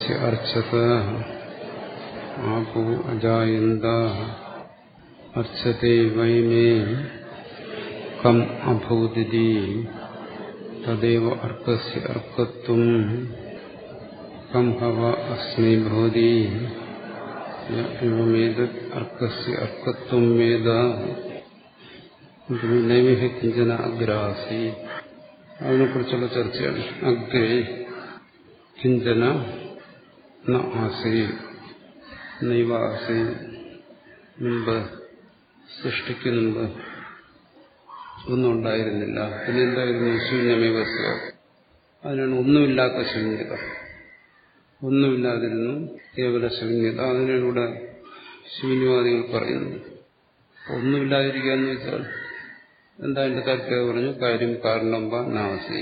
അസ്യ അർച്ചത ആപോ അജായന്ത അർച്ചത്തെ വൈമേ കം അഭൂതിരി തദേവ അർക്കസ്യ അർക്കത്വം കം ഹവ അസ്മി ഭവതി എവമേതത് അർക്കസ്യ അർക്കത്വം വേദ നൈമിഹ കിഞ്ചന അഗ്രാസി അതിനെക്കുറിച്ചുള്ള ചർച്ചയാണ് അഗ്രേ കിഞ്ചന ന ആസി നൈവാസി മുൻപ് സൃഷ്ടിക്ക് മുൻപ് ഒന്നും ഉണ്ടായിരുന്നില്ല പിന്നെ എന്തായിരുന്നു ശൂന്യമേവസ്യ അതിനാണ് ഒന്നുമില്ലാത്ത ശൂന്യത ഒന്നുമില്ലാതിരുന്നു കേവല ശൂന്യത അതിനാണ് ഇവിടെ ശൂന്യവാദികൾ പറയുന്നത് ഒന്നുമില്ലാതിരിക്കുക എന്ന് വെച്ചാൽ എന്താ എന്റെ താല്പര്യം പറഞ്ഞു കാര്യം കാരണം നാസി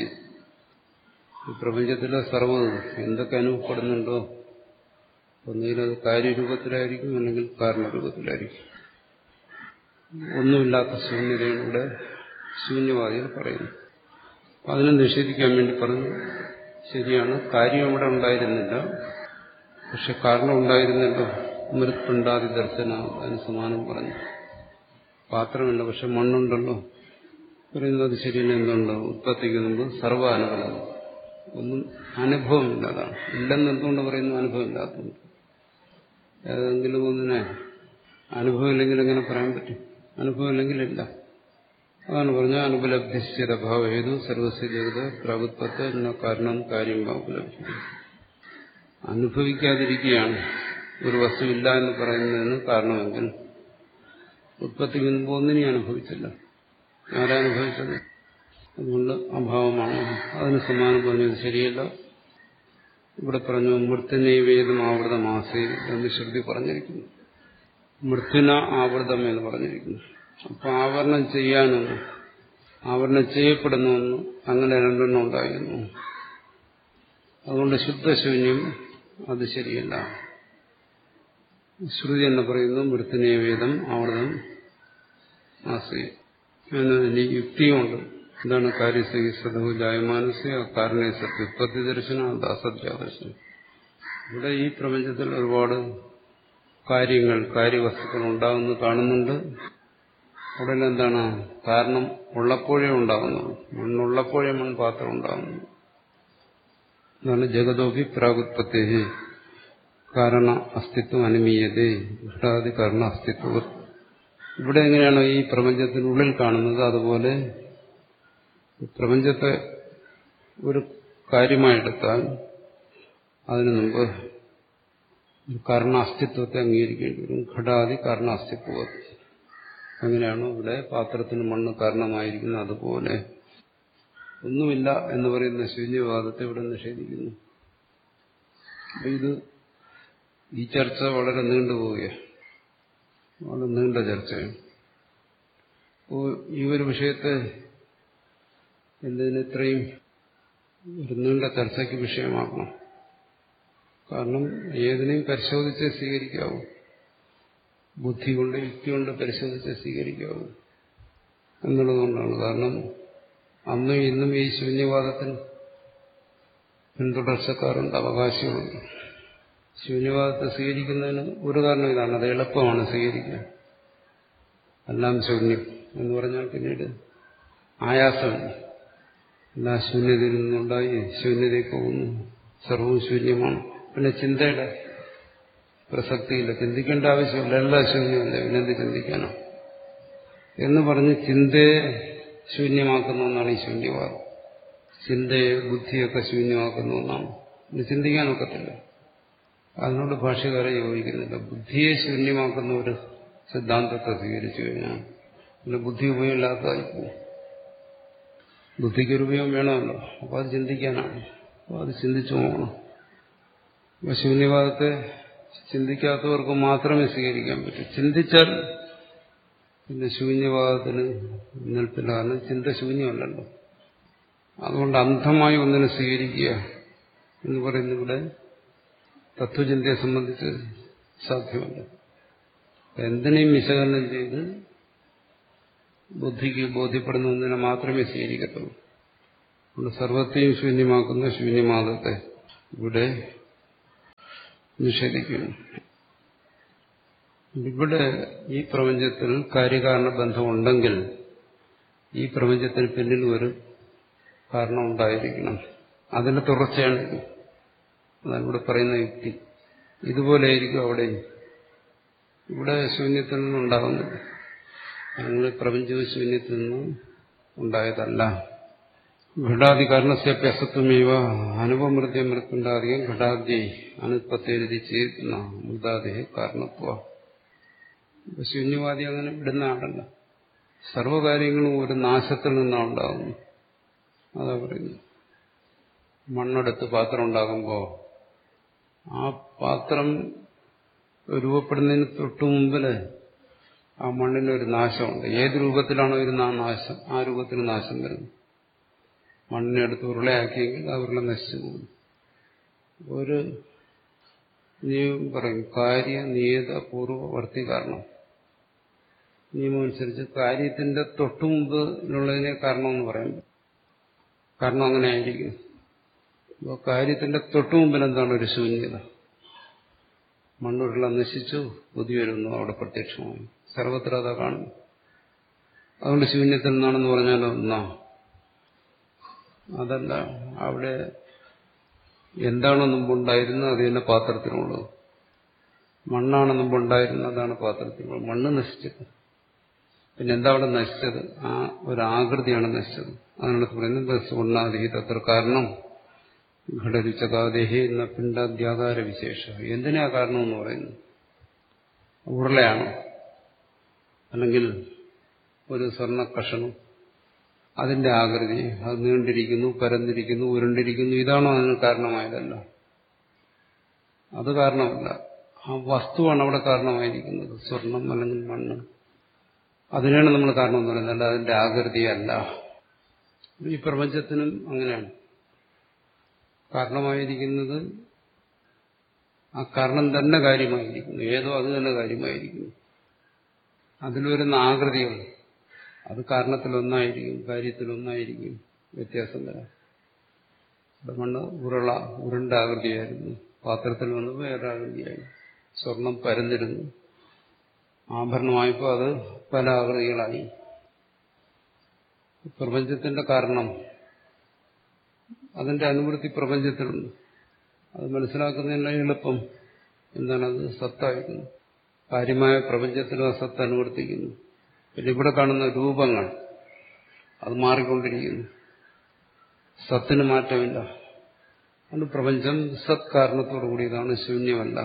ഈ പ്രപഞ്ചത്തിലെ സർവ്വത് എന്തൊക്കെ അനുഭവപ്പെടുന്നുണ്ടോ ഒന്നുകിൽ അത് കാര്യരൂപത്തിലായിരിക്കും അല്ലെങ്കിൽ കാരണരൂപത്തിലായിരിക്കും ഒന്നുമില്ലാത്ത ശൂന്യതയാണ് ഇവിടെ ശൂന്യവാദികൾ പറയുന്നു അതിനെ നിഷേധിക്കാൻ വേണ്ടി പറഞ്ഞു ശരിയാണ് കാര്യം ഇവിടെ ഉണ്ടായിരുന്നില്ല പക്ഷെ കാരണം ഉണ്ടായിരുന്നല്ലോ മൃത്തുണ്ടാതി ദർശന അതിന് സമാനം പറഞ്ഞു പാത്രമില്ല പക്ഷെ മണ്ണുണ്ടല്ലോ പറയുന്നത് ശരിയാണ് എന്തുണ്ട് ഉത്പത്തിക്ക് മുമ്പ് സർവ്വ അനുഭവം ഒന്നും അനുഭവമില്ല അതാണ് ഇല്ലെന്ന് എന്തുകൊണ്ട് പറയുന്നു അനുഭവമില്ലാത്തതുകൊണ്ട് ഏതെങ്കിലും ഒന്നിനെ അനുഭവമില്ലെങ്കിൽ എങ്ങനെ പറയാൻ പറ്റും അനുഭവമില്ലെങ്കിലില്ല അതാണ് പറഞ്ഞ അനുപലബ്ധിശ്ചിതഭാവ ഏതു സർവസ്യ ജഗത പ്രഭുത്വത്തെ എന്ന കാരണം കാര്യം ഉപലബ്ധി അനുഭവിക്കാതിരിക്കുകയാണ് ഒരു വസ്തുവില്ല എന്ന് പറയുന്നതിന് കാരണമെങ്കിൽ ഉത്പത്തിക്ക് മുൻപ് ഒന്നിനെയും അനുഭവിച്ചില്ല ആരനുഭവിച്ചത് അതുകൊണ്ട് അഭാവമാണ് അതിന് സമാനം പറഞ്ഞത് ശരിയല്ല ഇവിടെ പറഞ്ഞു മൃത്യുനൈവേദം ആവൃതമാസേ എന്ന് ശ്രുതി പറഞ്ഞിരിക്കുന്നു മൃത്യുന ആവൃതം എന്ന് പറഞ്ഞിരിക്കുന്നു അപ്പൊ ആവരണം ചെയ്യാനൊന്ന് ആവരണം ചെയ്യപ്പെടുന്നുവെന്ന് അങ്ങനെ രണ്ടെണ്ണം ഉണ്ടായിരുന്നു അതുകൊണ്ട് ശുദ്ധശൂന്യം അത് ശരിയല്ല ശ്രുതി എന്ന് പറയുന്നു മൃത്യുനൈവേദം ആവൃതം ആസേ എന്നതിന് യുക്തിയുമുണ്ട് എന്താണ് കാര്യസഹിസതവും ജായമാനസ്യ കാരണ സത്യുത്പത്തി ദർശനം ദാസദ്രാദർശനം ഇവിടെ ഈ പ്രപഞ്ചത്തിൽ ഒരുപാട് കാര്യങ്ങൾ കാര്യവസ്തുക്കൾ ഉണ്ടാകുന്നു കാണുന്നുണ്ട് ഉടനെ എന്താണ് കാരണം ഉള്ളപ്പോഴേ ഉണ്ടാകുന്നു മണ്ണുള്ളപ്പോഴേ മൺപാത്രം ഉണ്ടാകുന്നു എന്നാണ് ജഗതോപി പ്രാഗുത്പത്തേ കാരണ അസ്തിത്വം അനുമീയതേ ഘടാതി കാരണ അസ്തിത്വ ഇവിടെ എങ്ങനെയാണോ ഈ പ്രപഞ്ചത്തിനുള്ളിൽ കാണുന്നത് അതുപോലെ പ്രപഞ്ചത്തെ ഒരു കാര്യമായെടുത്താൽ അതിനു മുമ്പ് കാരണാസ്തിത്വത്തെ അംഗീകരിക്കേണ്ടി വരും ഘടാതി കാരണാസ്തിത്വ അങ്ങനെയാണോ ഇവിടെ പാത്രത്തിന് മണ്ണ് കാരണമായിരിക്കുന്നത് അതുപോലെ ഒന്നുമില്ല എന്ന് പറയുന്ന ശൂന്യവാദത്തെ ഇവിടെ നിഷേധിക്കുന്നു ഇത് ഈ ചർച്ച വളരെ നീണ്ടുപോവുകയാണ് വളരെ നീണ്ട ചർച്ചയാണ് അപ്പോൾ ഈ ഒരു വിഷയത്തെ എന്തിന് ഇത്രയും ഒരു നീണ്ട ചർച്ചയ്ക്ക് വിഷയമാക്കണം കാരണം ഏതിനെയും പരിശോധിച്ച് സ്വീകരിക്കാവൂ ബുദ്ധി കൊണ്ട് യുക്തി കൊണ്ട് പരിശോധിച്ച് സ്വീകരിക്കാവൂ എന്നുള്ളതുകൊണ്ടാണ് കാരണം അന്നും ഇന്നും ഈ ശൂന്യവാദത്തിന് പിന്തുടർച്ചക്കാരുണ്ട് അവകാശമുണ്ട് ശൂന്യവാദത്തെ സ്വീകരിക്കുന്നതിന് ഒരു കാരണം ഇതാണ് അത് എളുപ്പമാണ് സ്വീകരിക്കാൻ എല്ലാം ശൂന്യം എന്ന് പറഞ്ഞാൽ പിന്നീട് ആയാസമില്ല എല്ലാ ശൂന്യതയിൽ നിന്നുണ്ടായി ശൂന്യതയിൽ പോകുന്നു സർവവും ശൂന്യമാണ് പിന്നെ ചിന്തയുടെ പ്രസക്തിയില്ല ചിന്തിക്കേണ്ട ആവശ്യമില്ല എല്ലാ ശൂന്യമല്ല പിന്നെന്ത് ചിന്തിക്കാനോ എന്ന് പറഞ്ഞ് ചിന്തയെ ശൂന്യമാക്കുന്ന ഒന്നാണ് ഈ ശൂന്യവാദം ചിന്തയെ ബുദ്ധിയൊക്കെ ശൂന്യമാക്കുന്ന ഒന്നാണ് ഇത് ചിന്തിക്കാനൊക്കത്തില്ല അതിനോട് ഭാഷകാരെ യോജിക്കുന്നില്ല ബുദ്ധിയെ ശൂന്യമാക്കുന്ന ഒരു സിദ്ധാന്തത്തെ സ്വീകരിച്ചു കഴിഞ്ഞാൽ പിന്നെ ബുദ്ധി ഉപയോഗമില്ലാത്തതായി പോകും ബുദ്ധിക്കൊരു ഉപയോഗം വേണമല്ലോ അപ്പോൾ അത് ചിന്തിക്കാനാണ് അപ്പോൾ അത് ചിന്തിച്ചു പോകണം അപ്പോൾ ശൂന്യവാദത്തെ ചിന്തിക്കാത്തവർക്ക് മാത്രമേ സ്വീകരിക്കാൻ പറ്റൂ ചിന്തിച്ചാൽ പിന്നെ ശൂന്യവാദത്തിന് നിൽപ്പില്ല കാരണം ചിന്ത ശൂന്യമല്ലല്ലോ അതുകൊണ്ട് അന്ധമായി ഒന്നിനെ സ്വീകരിക്കുക എന്ന് പറയുന്നത് ഇവിടെ തത്വചിന്തയെ സംബന്ധിച്ച് സാധ്യമല്ല എന്തിനേയും വിശകലനം ചെയ്ത് ബുദ്ധിക്ക് ബോധ്യപ്പെടുന്ന ഒന്നിനെ മാത്രമേ സ്വീകരിക്കത്തുള്ളൂ അതുകൊണ്ട് സർവത്തെയും ശൂന്യമാക്കുന്ന ശൂന്യമാദത്തെ ഇവിടെ നിഷേധിക്കുന്നു ഇവിടെ ഈ പ്രപഞ്ചത്തിൽ കാര്യകാരണ ബന്ധമുണ്ടെങ്കിൽ ഈ പ്രപഞ്ചത്തിന് പിന്നിൽ ഒരു കാരണം ഉണ്ടായിരിക്കണം അതിന്റെ തുടർച്ചയാണ് ഇത്. അതാണ് ഇവിടെ പറയുന്ന യുക്തി ഇതുപോലെയായിരിക്കും അവിടെ ഇവിടെ ശൂന്യത്തിൽ നിന്നുണ്ടാകുന്നില്ല ഞങ്ങൾ പ്രപഞ്ചവും ശൂന്യത്തിൽ നിന്ന് ഉണ്ടായതല്ല ഘടാധികരണസ്യപ്യസത്വമേവ അനുപമൃത്യ മൃത്യുണ്ടാധികം ഘടാദ്യ അനുത്പത്തേരി ചെയ്യുന്ന മൃതാദേഹ കാരണത്വ ഇപ്പൊ ശൂന്യവാദി അങ്ങനെ വിടുന്ന ആളല്ല സർവകാര്യങ്ങളും ഒരു നാശത്തിൽ നിന്നാണ് ഉണ്ടാകുന്നത് അതാ പറയുന്നത് മണ്ണെടുത്ത് പാത്രം ഉണ്ടാകുമ്പോൾ ആ പാത്രം രൂപപ്പെടുന്നതിന് തൊട്ടു മുമ്പില് ആ മണ്ണിന് ഒരു നാശമുണ്ട് ഏത് രൂപത്തിലാണോ ഇരുന്ന ആ നാശം ആ രൂപത്തിന് നാശം വരുന്നു മണ്ണിനെ എടുത്ത് ഉരുളയാക്കിയെങ്കിൽ ആ ഉരുള നശിച്ചു പോകും ഒരു നിയമം പറയും കാര്യ നിയത പൂർവവർത്തി കാരണം നിയമം അനുസരിച്ച് കാര്യത്തിന്റെ തൊട്ടു മുമ്പിലുള്ളതിനെ കാരണമെന്ന് പറയാൻ പറ്റും കാരണം അങ്ങനെ ആയിരിക്കും അപ്പോൾ കാര്യത്തിന്റെ തൊട്ടു മുമ്പിൽ എന്താണ് ഒരു ശൂന്യത മണ്ണുരുള നശിച്ചു പുതിയൊരുന്നു അവിടെ പ്രത്യക്ഷമായി സർവത്ര അതാ കാണുന്നു അതുകൊണ്ട് ശൂന്യത്തിൽ നിന്നാണെന്ന് പറഞ്ഞാലോ ഒന്നാ അതല്ല അവിടെ എന്താണോ മുമ്പുണ്ടായിരുന്നത് അത് തന്നെ പാത്രത്തിനുള്ളത് മണ്ണാണ് മുമ്പുണ്ടായിരുന്നത് അതാണ് പാത്രത്തിനുള്ളത് മണ്ണ് നശിച്ചത് പിന്നെ എന്താ അവിടെ നശിച്ചത് ആ ഒരു ആകൃതിയാണ് നശിച്ചത് അതിനടുത്ത് പറയുന്നത് സുവർണാദിഹി തത്ര കാരണം ഘടരുച്ചകാദേഹി എന്ന പിണ്ടാദ്യാകാര വിശേഷ എന്തിനാ കാരണം എന്ന് പറയുന്നത് ഉരുളയാണോ അല്ലെങ്കിൽ ഒരു സ്വർണ്ണ കഷണം അതിന്റെ ആകൃതി അത് നീണ്ടിരിക്കുന്നു പരന്നിരിക്കുന്നു ഉരുണ്ടിരിക്കുന്നു ഇതാണോ അതിന് കാരണമായതല്ല അത് കാരണമല്ല ആ വസ്തുവാണ് അവിടെ കാരണമായിരിക്കുന്നത് സ്വർണം അല്ലെങ്കിൽ മണ്ണ് അതിനാണ് നമ്മൾ കാരണം എന്ന് പറയുന്നത് അല്ല അതിന്റെ ആകൃതിയല്ല ഈ പ്രപഞ്ചത്തിനും അങ്ങനെയാണ് കാരണമായിരിക്കുന്നത് ആ കാരണം തന്നെ കാര്യമായിരിക്കുന്നു ഏതോ അത് തന്നെ കാര്യമായിരിക്കുന്നു അതിൽ വരുന്ന ആകൃതികൾ അത് കാരണത്തിലൊന്നായിരിക്കും കാര്യത്തിലൊന്നായിരിക്കും വ്യത്യാസം വരാം ഇവിടെ മണ്ണ് ഉരുള ഉരുണ്ട ആകൃതിയായിരുന്നു പാത്രത്തിൽ വന്ന് വേറെ ആകൃതിയായി സ്വർണം പരന്നിരുന്നു ആഭരണമായപ്പോൾ അത് പല ആകൃതികളായി പ്രപഞ്ചത്തിന്റെ കാരണം അതിന്റെ അനുവൃത്തി പ്രപഞ്ചത്തിലുണ്ട് അത് മനസ്സിലാക്കുന്നതിനുള്ള എളുപ്പം എന്താണത് സത്തായിരിക്കുന്നു കാര്യമായ പ്രപഞ്ചത്തിലും ആ സത്ത് അനുവർത്തിക്കുന്നു പിന്നെ ഇവിടെ കാണുന്ന രൂപങ്ങൾ അത് മാറിക്കൊണ്ടിരിക്കുന്നു സത്തിന് മാറ്റമില്ല അതുകൊണ്ട് പ്രപഞ്ചം സത് കാരണത്തോടു കൂടിയതാണ് ശൂന്യമല്ല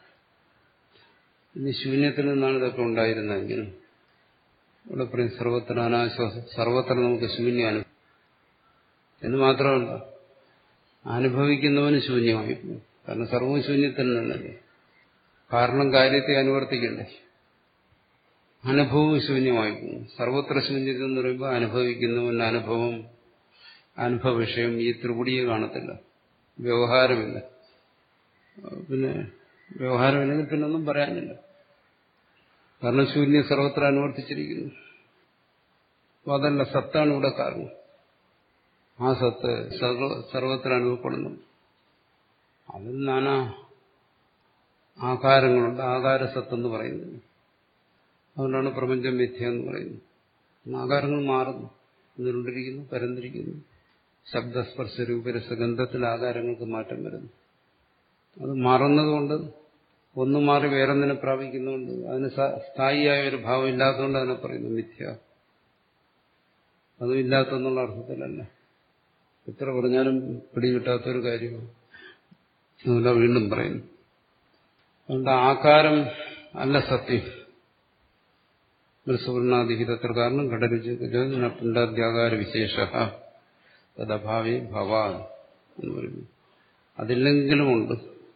ഇനി ശൂന്യത്തിൽ നിന്നാണ് ഇതൊക്കെ ഉണ്ടായിരുന്നതെങ്കിൽ ഇവിടെ പറയും സർവത്ര അനാശ്വാസം സർവത്ര നമുക്ക് ശൂന്യാനും എന്ന് മാത്രമല്ല അനുഭവിക്കുന്നവന് ശൂന്യമായി പോകും കാരണം സർവവും ശൂന്യത്തിൽ നിന്നല്ലേ കാരണം കാര്യത്തെ അനുവർത്തിക്കണ്ടേ അനുഭവവും ശൂന്യമായി പോകും സർവത്ര ശൂന്യത എന്ന് പറയുമ്പോൾ അനുഭവിക്കുന്നവന്റെ അനുഭവം അനുഭവ വിഷയം ഈ ത്രിപുടിയെ കാണത്തില്ല വ്യവഹാരമില്ല പിന്നെ വ്യവഹാരമില്ലെങ്കിൽ പിന്നെ ഒന്നും പറയാനില്ല കാരണം ശൂന്യം സർവത്ര അനുവർത്തിച്ചിരിക്കുന്നു അപ്പോൾ അതല്ല സത്താണ് ഇവിടെ കാരണം ആ സത്ത് സർവത്ര അനുഭവപ്പെടുന്നു അതിൽ നാനാ ആകാരങ്ങളുണ്ട് ആകാര സത്തെന്ന് പറയുന്നത് അതുകൊണ്ടാണ് പ്രപഞ്ചം മിഥ്യ എന്ന് പറയുന്നത് ആകാരങ്ങൾ മാറുന്നു നിരുണ്ടിരിക്കുന്നു പരന്നിരിക്കുന്നു ശബ്ദസ്പർശ രൂപരസഗന്ധത്തിൽ ആകാരങ്ങൾക്ക് മാറ്റം വരുന്നു അത് മാറുന്നതുകൊണ്ട് ഒന്ന് മാറി വേറൊന്നിനെ പ്രാപിക്കുന്നുണ്ട് അതിന് സ്ഥായിയായ ഒരു ഭാവം ഇല്ലാത്തതുകൊണ്ട് അതിനെ പറയുന്നു മിഥ്യ അതും ഇല്ലാത്തെന്നുള്ള അർത്ഥത്തിലല്ല എത്ര പറഞ്ഞാലും പിടികിട്ടാത്തൊരു കാര്യമാണ് അതുകൊണ്ട് വീണ്ടും പറയുന്നു അതുകൊണ്ട് ആകാരം അല്ല സത്യം സുവർണാധിഹിതത്ര കാരണം ഘടരുച പിണ്ടാദ്യാകാര വിശേഷ തദഭാവി ഭവാൻ എന്ന് പറയുന്നു അതില്ലെങ്കിലുമുണ്ട്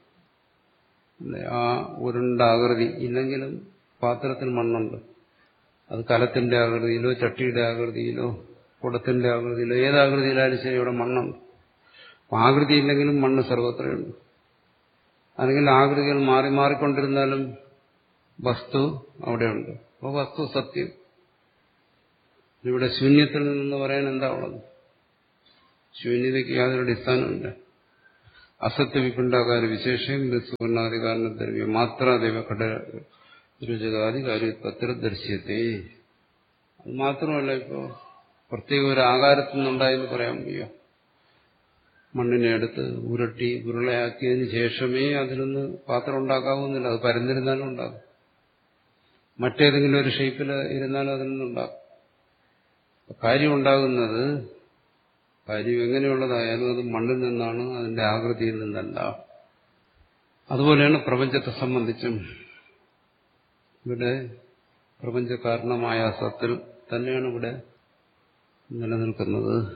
ആ ഉരുണ്ടാകൃതി ഇല്ലെങ്കിലും പാത്രത്തിൽ മണ്ണുണ്ട് അത് കലത്തിന്റെ ആകൃതിയിലോ ചട്ടിയുടെ ആകൃതിയിലോ കുടത്തിന്റെ ആകൃതിയിലോ ഏതാകൃതിയിലായാലും ശരി ഇവിടെ മണ്ണുണ്ട് ആകൃതി ഇല്ലെങ്കിലും മണ്ണ് സർവത്രയുണ്ട് അല്ലെങ്കിൽ ആകൃതികൾ മാറി മാറിക്കൊണ്ടിരുന്നാലും വസ്തു അവിടെയുണ്ട് അപ്പോൾ വസ്തു സത്യം ഇവിടെ ശൂന്യത്തിൽ നിന്ന് പറയാൻ എന്താ ഉള്ളത് ശൂന്യതയ്ക്ക് യാതൊരു അടിസ്ഥാനമില്ല അസത്യ വിപിണ്ടാകാര വിശേഷം സുവർണാധികാരണ ദ്രവ്യം മാത്രാദേവ ഘട രുചകാദി കാര്യപത്ര ദർശ്യത്തെ അത് മാത്രമല്ല ഇപ്പോ പ്രത്യേക ഒരു ആകാരത്തിൽ നിന്നുണ്ടായെന്ന് പറയാൻ വയ്യ മണ്ണിനെ എടുത്ത് ഉരുട്ടി ഉരുളയാക്കിയതിന് ശേഷമേ അതിൽ നിന്ന് പാത്രം ഉണ്ടാക്കാവുന്നില്ല അത് പരന്നിരുന്നാലും ഉണ്ടാകും മറ്റേതെങ്കിലും ഒരു ഷേപ്പിൽ ഇരുന്നാലും അതിൽ നിന്നുണ്ടാകും കാര്യം ഉണ്ടാകുന്നത് കാര്യം എങ്ങനെയുള്ളതായാലും അത് മണ്ണിൽ നിന്നാണ് അതിന്റെ ആകൃതിയിൽ നിന്നല്ല അതുപോലെയാണ് പ്രപഞ്ചത്തെ സംബന്ധിച്ചും ഇവിടെ പ്രപഞ്ച കാരണമായ സത്തിൽ തന്നെയാണ് ഇവിടെ നിലനിൽക്കുന്നത്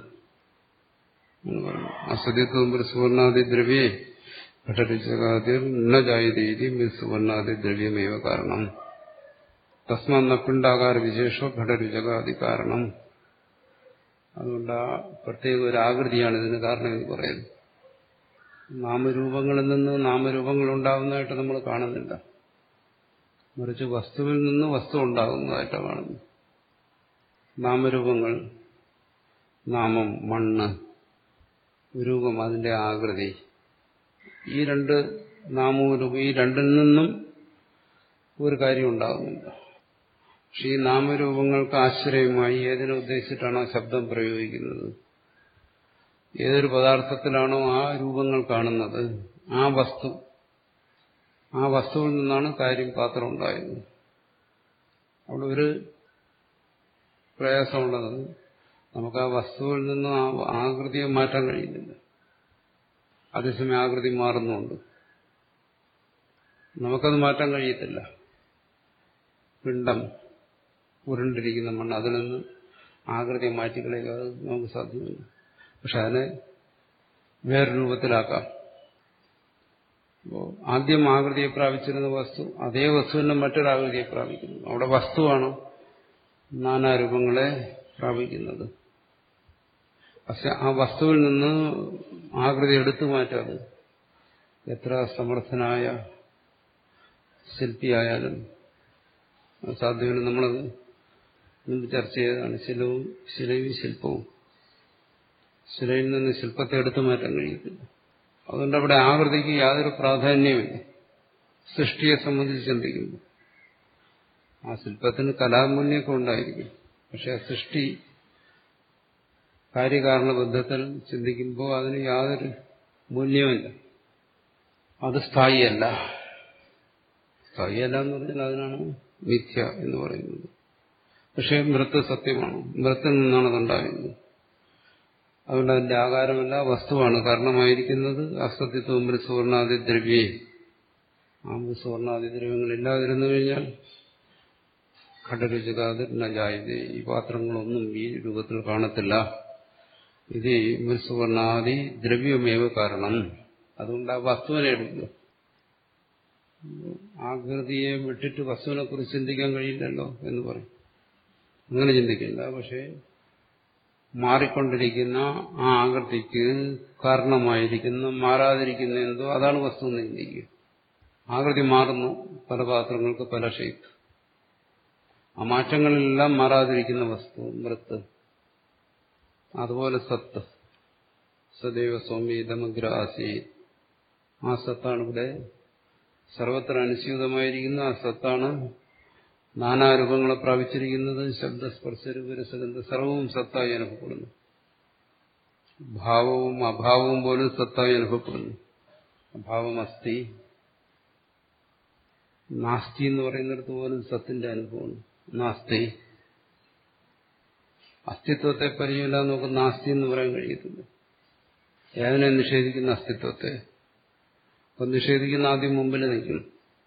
അസത്യത്വം സുവർണാദി ദ്രവ്യേ ഘടരിച്ചകാതിർ ന ജായതീതി സുവർണാദി ദ്രവ്യമേവ കാരണം തസ്മാന്ന പിണ്ടാകാര വിശേഷോ ഘടരുചകാദി കാരണം അതുകൊണ്ട് ആ പ്രത്യേക ഒരു ആകൃതിയാണ് ഇതിന് കാരണം എന്ന് പറയുന്നത് നാമരൂപങ്ങളിൽ നിന്ന് നാമരൂപങ്ങൾ ഉണ്ടാകുന്നതായിട്ട് നമ്മൾ കാണുന്നില്ല മറിച്ച് വസ്തുവിൽ നിന്ന് വസ്തു ഉണ്ടാകുന്നതായിട്ടാണ് കാണുന്നത് നാമരൂപങ്ങൾ നാമം മണ്ണ് രൂപം അതിന്റെ ആകൃതി ഈ രണ്ട് നാമവും രൂപം ഈ രണ്ടിൽ നിന്നും ഒരു കാര്യം ഉണ്ടാകുന്നില്ല പക്ഷെ ഈ നാമരൂപങ്ങൾക്ക് ആശ്രയമായി ഏതിനെ ഉദ്ദേശിച്ചിട്ടാണോ ശബ്ദം പ്രയോഗിക്കുന്നത് ഏതൊരു പദാർത്ഥത്തിലാണോ ആ രൂപങ്ങൾ കാണുന്നത് ആ വസ്തു ആ വസ്തുവിൽ നിന്നാണ് കാര്യം പാത്രം ഉണ്ടായത് അവിടെ ഒരു പ്രയാസമുള്ളത് നമുക്ക് ആ വസ്തുവിൽ നിന്ന് ആ ആകൃതിയെ മാറ്റാൻ കഴിയുന്നില്ല അതേസമയം ആകൃതി മാറുന്നുണ്ട് നമുക്കത് മാറ്റാൻ കഴിയത്തില്ല പിണ്ടം ഉരുണ്ടിരിക്കുന്ന മണ്ണ് അതിൽ നിന്ന് ആകൃതിയെ മാറ്റിക്കളയുക അത് നമുക്ക് സാധ്യമല്ല പക്ഷെ അതിനെ വേറെ രൂപത്തിലാക്കാം അപ്പോൾ ആദ്യം ആകൃതിയെ പ്രാപിച്ചിരുന്ന വസ്തു അതേ വസ്തുവിന്റെ മറ്റൊരാകൃതിയെ പ്രാപിക്കുന്നു അവിടെ വസ്തുവാണ് നാനാരൂപങ്ങളെ പ്രാപിക്കുന്നത് പക്ഷെ ആ വസ്തുവിൽ നിന്ന് ആകൃതി എടുത്തു മാറ്റാതെ എത്ര സമർത്ഥനായ ശില്പിയായാലും സാധ്യമല്ല നമ്മളത് മുമ്പ് ചർച്ച ചെയ്തതാണ് ശിലവും ശിലയും ശില്പവും ശിലയിൽ നിന്ന് ശില്പത്തെ എടുത്തു മാറ്റാൻ കഴിയത്തില്ല അതുകൊണ്ട് അവിടെ ആകൃതിക്ക് യാതൊരു പ്രാധാന്യമില്ല സൃഷ്ടിയെ സംബന്ധിച്ച് ചിന്തിക്കുമ്പോൾ ആ ശില്പത്തിന് കലാമൂല്യമൊക്കെ ഉണ്ടായിരിക്കും പക്ഷെ ആ സൃഷ്ടി കാര്യകാരണ ബന്ധത്തിൽ ചിന്തിക്കുമ്പോൾ അതിന് യാതൊരു മൂല്യമില്ല അത് സ്ഥായിയല്ല സ്ഥായിയല്ല എന്ന് പറഞ്ഞാൽ അതിനാണ് മിഥ്യ എന്ന് പറയുന്നത് പക്ഷേ മൃത്ത് സത്യമാണ് മൃത്തിൽ നിന്നാണ് അതുണ്ടാകുന്നത് അതുകൊണ്ട് അതിന്റെ ആകാരമല്ല വസ്തുവാണ് കാരണമായിരിക്കുന്നത് അസത്യത്വം സുവർണാദി ദ്രവ്യേ ആ സുവർണാദി ദ്രവ്യങ്ങൾ ഇല്ലാതിരുന്നു കഴിഞ്ഞാൽ ഘടരുചകാതിർ നജായത് ഈ പാത്രങ്ങളൊന്നും ഈ രൂപത്തിൽ കാണത്തില്ല ഇത് സുവർണാദി ദ്രവ്യമേവ കാരണം അതുകൊണ്ട് ആ വസ്തുവിനെ എടുക്കുക ആകൃതിയെ വിട്ടിട്ട് വസ്തുവിനെ കുറിച്ച് ചിന്തിക്കാൻ കഴിയില്ലല്ലോ എന്ന് പറയും അങ്ങനെ ചിന്തിക്കില്ല പക്ഷേ മാറിക്കൊണ്ടിരിക്കുന്ന ആ ആകൃതിക്ക് കാരണമായിരിക്കുന്ന മാറാതിരിക്കുന്ന എന്തോ അതാണ് വസ്തു എന്ന് ചിന്തിക്കുക ആകൃതി മാറുന്നു പല പാത്രങ്ങൾക്ക് പല ഷേപ്പ് ആ മാറ്റങ്ങളിലെല്ലാം മാറാതിരിക്കുന്ന വസ്തു മൃത്ത് അതുപോലെ സത്ത് സദൈവ സൗമ്യതമഗ്രാസി ആ സത്താണ് ഇവിടെ സർവത്ര അനുസ്യൂതമായിരിക്കുന്ന ആ സത്താണ് നാനാരൂപങ്ങളെ പ്രാപിച്ചിരിക്കുന്നത് ശബ്ദസ്പർശരൂപരസഗന്ധ സർവവും സത്തായി അനുഭവപ്പെടുന്നു ഭാവവും അഭാവവും പോലും സത്തായി അനുഭവപ്പെടുന്നു അഭാവം അസ്ഥി നാസ്തി എന്ന് പറയുന്നിടത്ത് പോലും സത്തിന്റെ അനുഭവമാണ് നാസ്തി അസ്തിത്വത്തെ പരിചയമില്ല നമുക്ക് നാസ്തി എന്ന് പറയാൻ കഴിയത്തില്ല ഏതിനെ നിഷേധിക്കുന്ന അസ്തിത്വത്തെ അപ്പൊ നിഷേധിക്കുന്ന ആദ്യം മുമ്പിൽ നിൽക്കണം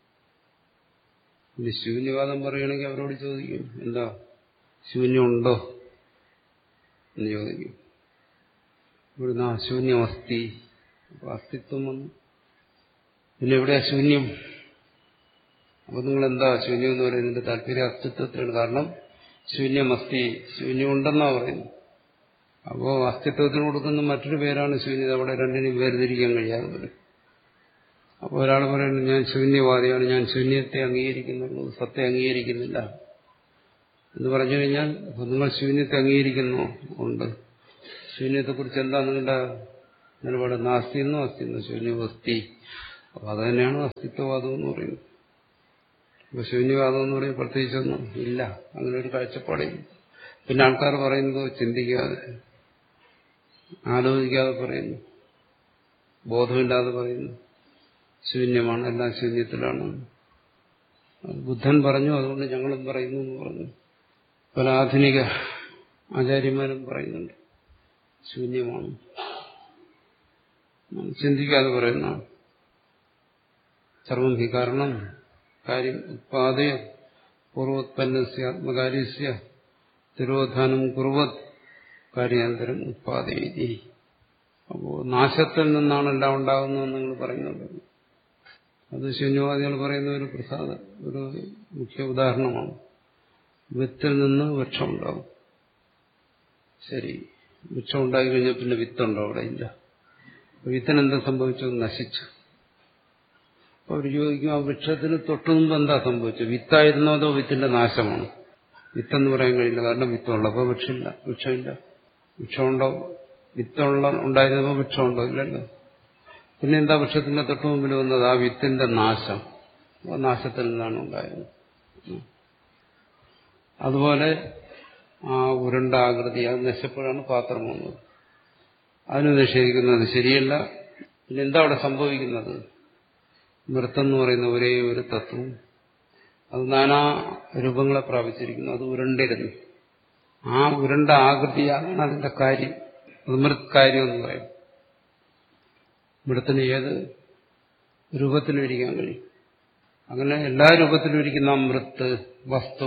ഇനി ശൂന്യവാദം പറയുകയാണെങ്കിൽ അവരോട് ചോദിക്കും എന്താ ശൂന്യമുണ്ടോ എന്ന് ചോദിക്കും ഇവിടുന്ന് ആ ശൂന്യം അസ്ഥി അപ്പൊ അസ്തിത്വം വന്നു പിന്നെ എവിടെയാ ശൂന്യം അപ്പൊ നിങ്ങൾ എന്താ ശൂന്യം എന്ന് പറയുന്നതിന്റെ താല്പര്യം അസ്തിത്വത്തിലാണ് കാരണം ശൂന്യം അസ്ഥി ശൂന്യം ഉണ്ടെന്നാ പറയുന്നു അപ്പോ അസ്തിത്വത്തിന് കൊടുക്കുന്ന മറ്റൊരു പേരാണ് ശൂന്യത അവിടെ രണ്ടിനും വേർതിരിക്കാൻ കഴിയാതെ വരും അപ്പോൾ ഒരാൾ പറയുന്നു ഞാൻ ശൂന്യവാദിയാണ് ഞാൻ ശൂന്യത്തെ അംഗീകരിക്കുന്നുള്ളൂ സത്യം അംഗീകരിക്കുന്നില്ല എന്ന് പറഞ്ഞു കഴിഞ്ഞാൽ അപ്പോൾ നിങ്ങൾ ശൂന്യത്തെ അംഗീകരിക്കുന്നു ഉണ്ട് ശൂന്യത്തെക്കുറിച്ച് എന്താ നിങ്ങളുടെ നിലപാട് നാസ്തി എന്നും അസ്തി എന്നും ശൂന്യവസ്തി അപ്പൊ അത് തന്നെയാണ് അസ്തിത്വവാദം എന്ന് പറയുന്നത് അപ്പൊ ശൂന്യവാദം എന്ന് പറയുന്നത് പ്രത്യേകിച്ചൊന്നും ഇല്ല അങ്ങനെ ഒരു കാഴ്ചപ്പാടില്ല പിന്നെ ആൾക്കാർ പറയുന്നത് ചിന്തിക്കാതെ ആലോചിക്കാതെ പറയുന്നു ബോധമില്ലാതെ പറയുന്നു ശൂന്യമാണ് എല്ലാം ശൂന്യത്തിലാണ് ബുദ്ധൻ പറഞ്ഞു അതുകൊണ്ട് ഞങ്ങളും പറയുന്നു എന്ന് പറഞ്ഞു പല ആധുനിക ആചാര്യന്മാരും പറയുന്നുണ്ട് ശൂന്യമാണ് ചിന്തിക്കാതെ പറയുന്ന സർവം ഹി കാരണം കാര്യം ഉത്പാദയ പൂർവോത്പന്നസ്യ ആത്മകാര്യസ്യ തിരോധാനം കുറുവത് കാര്യാന്തരം ഉത്പാദയതി അപ്പോൾ നാശത്തിൽ നിന്നാണ് എല്ലാം ഉണ്ടാകുന്നതെന്ന് നിങ്ങൾ പറയുന്നുണ്ട് അത് ശൂന്യവാദികൾ പറയുന്ന ഒരു പ്രസാദ ഒരു മുഖ്യ ഉദാഹരണമാണ് വിത്തിൽ നിന്ന് വൃക്ഷം ഉണ്ടാവും ശരി വൃക്ഷം ഉണ്ടായി കഴിഞ്ഞാൽ പിന്നെ വിത്തുണ്ടോ അവിടെ ഇല്ല വിത്തിനെന്താ സംഭവിച്ചു നശിച്ചു അപ്പൊ അവർ ചോദിക്കും ആ വൃക്ഷത്തിന് തൊട്ടു മുമ്പ് എന്താ സംഭവിച്ചത് വിത്തായിരുന്നോ അതോ വിത്തിന്റെ നാശമാണ് വിത്തെന്ന് പറയാൻ കഴിയില്ല കാരണം വിത്തുള്ളപ്പോൾ വൃക്ഷമില്ല വൃക്ഷമില്ല വൃക്ഷമുണ്ടോ വിത്തുള്ള ഉണ്ടായിരുന്നപ്പോൾ വൃക്ഷമുണ്ടോ ഇല്ലല്ലോ പിന്നെ എന്താ വൃക്ഷത്തിന്റെ തൊട്ടു മുമ്പിൽ വന്നത് ആ വിത്തിന്റെ നാശം ആ നാശത്തിൽ നിന്നാണ് ഉണ്ടായത് അതുപോലെ ആ ഉരുണ്ട ആകൃതി അത് നശപ്പോഴാണ് പാത്രം വന്നത് അതിന് നിഷേധിക്കുന്നത് ശരിയല്ല പിന്നെ എന്താ അവിടെ സംഭവിക്കുന്നത് നൃത്തം പറയുന്ന ഒരേ ഒരു തത്വം അത് നാനാ രൂപങ്ങളെ പ്രാപിച്ചിരിക്കുന്നു അത് ഉരുണ്ടിരുന്നു ആ ഉരുണ്ട ആകൃതിയാണ് അതിന്റെ കാര്യം അത് മൃത് കാര്യം എന്ന് പറയും മൃത്തിന് ഏത് രൂപത്തിലും ഇരിക്കാൻ കഴിയും അങ്ങനെ എല്ലാ രൂപത്തിലും ഇരിക്കുന്ന മൃത്ത് വസ്തു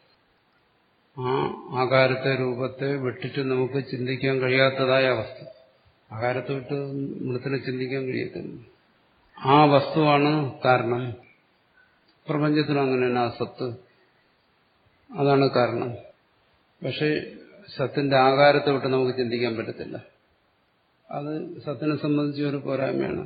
ആ ആകാരത്തെ രൂപത്തെ വിട്ടിട്ട് നമുക്ക് ചിന്തിക്കാൻ കഴിയാത്തതായ അവസ്ഥ ആകാരത്തെ വിട്ട് മൃത്തിനെ ചിന്തിക്കാൻ കഴിയത്തില്ല ആ വസ്തുവാണ് കാരണം പ്രപഞ്ചത്തിനും അങ്ങനെ തന്നെ ആ സത്ത് അതാണ് കാരണം പക്ഷേ സത്തിന്റെ ആകാരത്തെ വിട്ട് നമുക്ക് ചിന്തിക്കാൻ പറ്റത്തില്ല അത് സത്തിനെ സംബന്ധിച്ച് ഒരു പോരായ്മയാണ്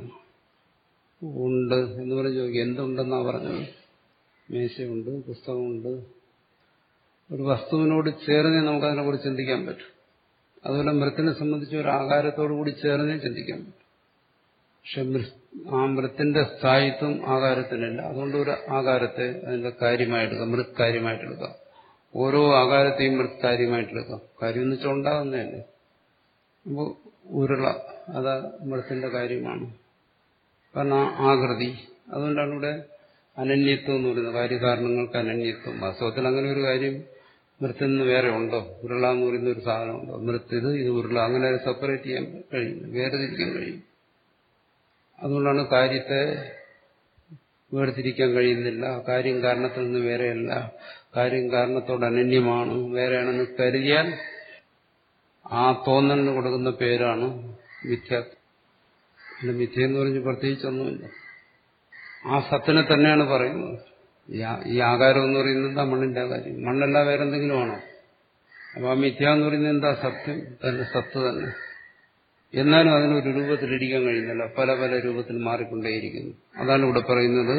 ഉണ്ട് എന്ന് പറഞ്ഞ് ചോദിക്കും എന്തുണ്ടെന്നാ പറഞ്ഞത് മേശയുണ്ട് പുസ്തകമുണ്ട് ഒരു വസ്തുവിനോട് ചേർന്നേ നമുക്കതിനെ കുറിച്ച് ചിന്തിക്കാൻ പറ്റും അതുപോലെ മൃത്തിനെ സംബന്ധിച്ച് ഒരു ആകാരത്തോടു കൂടി ചേർന്നേ ചിന്തിക്കാൻ പറ്റും പക്ഷെ ആ മൃത്തിന്റെ സ്ഥായിത്വം ആകാരത്തിനില്ല അതുകൊണ്ട് ഒരു ആകാരത്തെ അതിന്റെ കാര്യമായിട്ടെടുക്കാം മൃത് കാര്യമായിട്ടെടുക്കാം ഓരോ ആകാരത്തെയും മൃത് കാര്യമായിട്ടെടുക്കാം കാര്യം എന്ന് വെച്ചാൽ ഉണ്ടാകുന്നതല്ലേ അപ്പോൾ ഉരുള അത് മൃത്തിന്റെ കാര്യമാണ് കാരണം ആകൃതി അതുകൊണ്ടാണ് ഇവിടെ അനന്യത്വം എന്ന് പറയുന്നത് കാര്യകാരണങ്ങൾക്ക് അനന്യത്വം വാസ്തവത്തിൽ അങ്ങനെ ഒരു കാര്യം മൃത്തിൽ നിന്ന് വേറെ ഉണ്ടോ ഉരുള എന്ന് പറയുന്ന ഒരു സാധനമുണ്ടോ മൃത്ത് ഇത് ഇത് ഉരുള അങ്ങനെ സെപ്പറേറ്റ് ചെയ്യാൻ കഴിയും വേർതിരിക്കാൻ കഴിയും അതുകൊണ്ടാണ് കാര്യത്തെ വേർതിരിക്കാൻ കഴിയുന്നില്ല കാര്യം കാരണത്തിൽ നിന്ന് വേറെയല്ല കാര്യം കാരണത്തോട് അനന്യമാണ് വേറെയാണെന്ന് കരുതിയാൽ ആ തോന്നലിന് കൊടുക്കുന്ന പേരാണ് മിഥ്യാത്വം പിന്നെ മിഥ്യ എന്ന് പറഞ്ഞ് പ്രത്യേകിച്ചൊന്നുമില്ല ആ സത്തിനെ തന്നെയാണ് പറയുന്നത് ഈ ആകാരം എന്ന് പറയുന്നത് എന്താ മണ്ണിന്റെ കാര്യം മണ്ണല്ല വേറെ എന്തെങ്കിലും ആണോ അപ്പൊ ആ മിഥ്യ എന്ന് പറയുന്നത് എന്താ സത്യം തന്നെ സത്ത് തന്നെ എന്നാലും അതിനൊരു രൂപത്തിലിരിക്കാൻ കഴിയുന്നില്ല പല പല രൂപത്തിൽ മാറിക്കൊണ്ടേയിരിക്കുന്നു അതാണ് ഇവിടെ പറയുന്നത്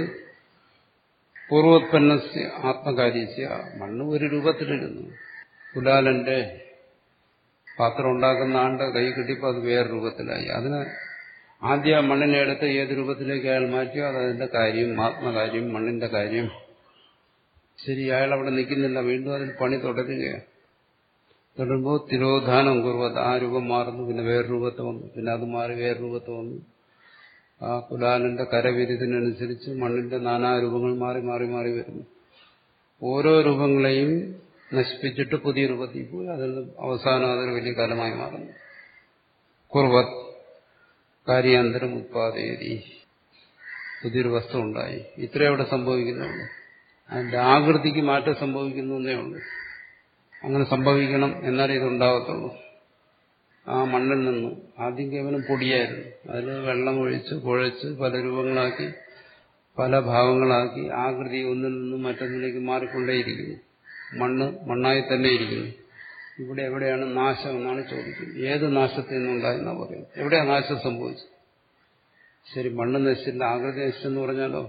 പൂർവോത്പന്ന ആത്മകാര്യസ്യ മണ്ണ് ഒരു രൂപത്തിലിരുന്നു കുലാലന്റെ പാത്രം ഉണ്ടാക്കുന്ന ആണ്ട് കൈ കിട്ടിയപ്പോൾ അത് വേറെ രൂപത്തിലായി അതിന് ആദ്യം മണ്ണിനെ എടുത്ത് ഏത് രൂപത്തിലേക്ക് അയാൾ മാറ്റിയോ അത് അതിന്റെ കാര്യം ആത്മകാര്യം മണ്ണിന്റെ കാര്യം ശരി അയാൾ അവിടെ നിൽക്കുന്നില്ല വീണ്ടും അതിൽ പണി തുടരുകയാണ് തുടരുമ്പോൾ തിരോധാനം കുറുവത്ത് ആ രൂപം മാറുന്നു പിന്നെ വേറെ രൂപത്തെ വന്നു പിന്നെ അത് മാറി വേറെ രൂപത്തെ വന്നു ആ കുലാലിന്റെ കരവിരുതിനനുസരിച്ച് മണ്ണിന്റെ നാനാ രൂപങ്ങൾ മാറി മാറി മാറി വരുന്നു ഓരോ രൂപങ്ങളെയും നശിപ്പിച്ചിട്ട് പുതിയ രൂപത്തിൽ പോയി അതിൽ അവസാനം അതൊരു വലിയ കാലമായി മാറുന്നു കുർവത് കാര്യാന്തരം ഉത്പാദയതി പുതിയൊരു വസ്തു ഉണ്ടായി ഇത്രയും അവിടെ സംഭവിക്കുന്നുള്ളൂ അതിന്റെ ആകൃതിക്ക് മാറ്റം സംഭവിക്കുന്നു എന്നേ ഉള്ളൂ അങ്ങനെ സംഭവിക്കണം എന്നാലേ ഇതുണ്ടാകത്തുള്ളൂ ആ മണ്ണിൽ നിന്നും ആദ്യം കേവലം പൊടിയായിരുന്നു അതിൽ വെള്ളം ഒഴിച്ച് കുഴച്ച് പല രൂപങ്ങളാക്കി പല ഭാവങ്ങളാക്കി ആകൃതി ഒന്നിൽ നിന്നും മറ്റൊന്നിലേക്ക് മാറിക്കൊണ്ടേയിരിക്കുന്നു മണ്ണ് മണ്ണായി തന്നെ ഇരിക്കുന്നു ഇവിടെ എവിടെയാണ് നാശം എന്നാണ് ചോദിക്കുന്നത് ഏത് നാശത്തിൽ നിന്നുണ്ടായെന്നാ പറയുന്നത് എവിടെയാ നാശം സംഭവിച്ചത് ശരി മണ്ണ് നശിച്ചില്ല ആകൃതി നശിച്ചെന്ന് പറഞ്ഞാലോ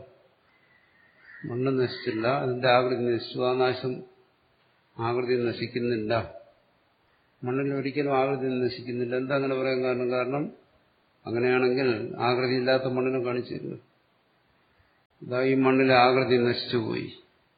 മണ്ണ് നശിച്ചില്ല അതിന്റെ ആകൃതി നശിച്ചു ആ നാശം ആകൃതി നശിക്കുന്നില്ല മണ്ണിൽ ഒരിക്കലും ആകൃതി നശിക്കുന്നില്ല എന്താ അങ്ങനെ പറയാൻ കാരണം കാരണം അങ്ങനെയാണെങ്കിൽ ആകൃതി ഇല്ലാത്ത മണ്ണിനെ കാണിച്ചു തരിക ഇതാ ഈ മണ്ണിലെ ആകൃതി നശിച്ചുപോയി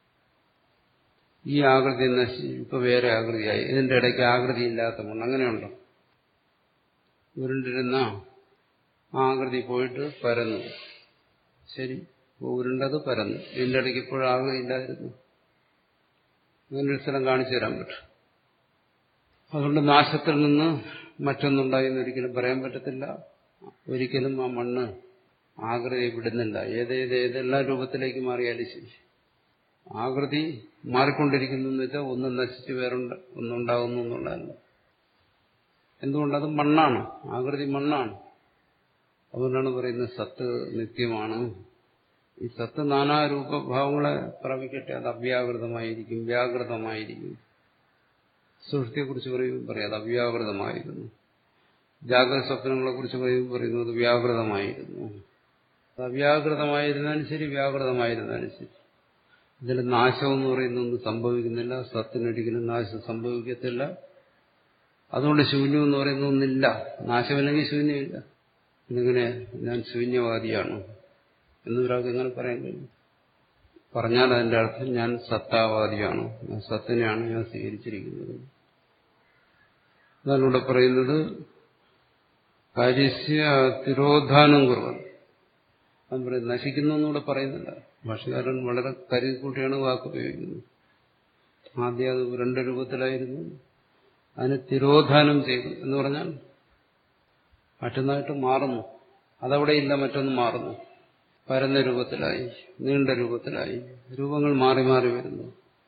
ഈ ആകൃതി നശിച്ചു ഇപ്പൊ വേറെ ആകൃതിയായി ഇതിന്റെ ഇടയ്ക്ക് ആകൃതി ഇല്ലാത്ത മണ്ണ് അങ്ങനെയുണ്ടോ ഉരുണ്ടിരുന്ന ആകൃതി പോയിട്ട് പരന്നു ശരി ഉരുണ്ടത് പരന്നു ഇതിന്റെ ഇടയ്ക്ക് ഇപ്പോഴും ആകൃതി ഇല്ലാതിരുന്നു അങ്ങനൊരു സ്ഥലം കാണിച്ചു തരാൻ പറ്റും അതുകൊണ്ട് നാശത്തിൽ നിന്ന് മറ്റൊന്നുണ്ടായി എന്ന് ഒരിക്കലും പറയാൻ പറ്റത്തില്ല ഒരിക്കലും ആ മണ്ണ് ആകൃതി വിടുന്നില്ല ഏതേത് ഏതെല്ലാം രൂപത്തിലേക്ക് മാറിയാലും ശരി ആകൃതി മാറിക്കൊണ്ടിരിക്കുന്നു എന്ന് വെച്ചാൽ ഒന്ന് നശിച്ച് വേറുണ്ട് ഒന്നുണ്ടാകുന്നു എന്നുള്ളതല്ല എന്തുകൊണ്ടത് മണ്ണാണ് ആകൃതി മണ്ണാണ് അതുകൊണ്ടാണ് പറയുന്നത് സത്ത് നിത്യമാണ് ഈ സത്ത് നാനാരൂപഭാവങ്ങളെ പ്രാപിക്കട്ടെ അത് അവ്യാകൃതമായിരിക്കും വ്യാകൃതമായിരിക്കും സുഹൃത്തിയെക്കുറിച്ച് പറയുമ്പോൾ പറയാം അത് അവ്യാകൃതമായിരുന്നു ജാഗ്രത സ്വപ്നങ്ങളെ കുറിച്ച് പറയുമ്പോൾ പറയുന്നു അത് വ്യാകൃതമായിരുന്നു അത് അവ്യാകൃതമായിരുന്നാലും ശരി വ്യാകൃതമായിരുന്നാലും ശരി ഇതിൽ നാശം എന്ന് പറയുന്നൊന്നും സംഭവിക്കുന്നില്ല സത്തിനൊരിക്കലും നാശം സംഭവിക്കത്തില്ല അതുകൊണ്ട് ശൂന്യം എന്ന് പറയുന്ന ഒന്നില്ല നാശമില്ലെങ്കിൽ ശൂന്യമില്ല എന്നിങ്ങനെ ഞാൻ ശൂന്യവാദിയാണ് എന്നൊരാൾക്ക് എങ്ങനെ പറയാൻ കഴിയും പറഞ്ഞാൽ അതിന്റെ അർത്ഥം ഞാൻ സത്താവാദിയാണ് ഞാൻ സത്തിനെയാണ് ഞാൻ സ്വീകരിച്ചിരിക്കുന്നത് അതാണ് ഇവിടെ പറയുന്നത് കാര്യസ്യ തിരോധാനം കുറവ് അത് പറയും നശിക്കുന്നു എന്നൂടെ പറയുന്നില്ല ഭാഷകാരൻ വളരെ കരുതിക്കൂട്ടിയാണ് വാക്ക് ഉപയോഗിക്കുന്നത് ആദ്യം അത് രണ്ട് രൂപത്തിലായിരുന്നു അതിന് തിരോധാനം ചെയ്തു എന്ന് പറഞ്ഞാൽ മറ്റൊന്നായിട്ട് മാറുന്നു അതവിടെ ഇല്ല മറ്റൊന്ന് മാറുന്നു പരന്ന രൂപത്തിലായി നീണ്ട രൂപത്തിലായി രൂപങ്ങൾ മാറി മാറി വരുന്നു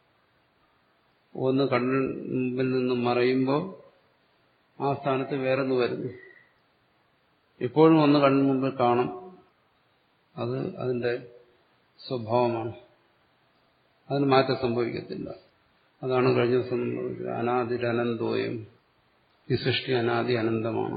ഒന്ന് കണ്ണിൽ മുമ്പിൽ നിന്നും മറയുമ്പോൾ ആ സ്ഥാനത്ത് വേറൊന്ന് വരുന്നു എപ്പോഴും ഒന്ന് കണ്ണിന് മുമ്പിൽ കാണും അത് അതിന്റെ സ്വഭാവമാണ് അതിന് മാറ്റം സംഭവിക്കത്തില്ല അതാണ് കഴിഞ്ഞ ദിവസം അനാദിരനന്തോയം ഈ സൃഷ്ടി അനാദി അനന്തമാണ്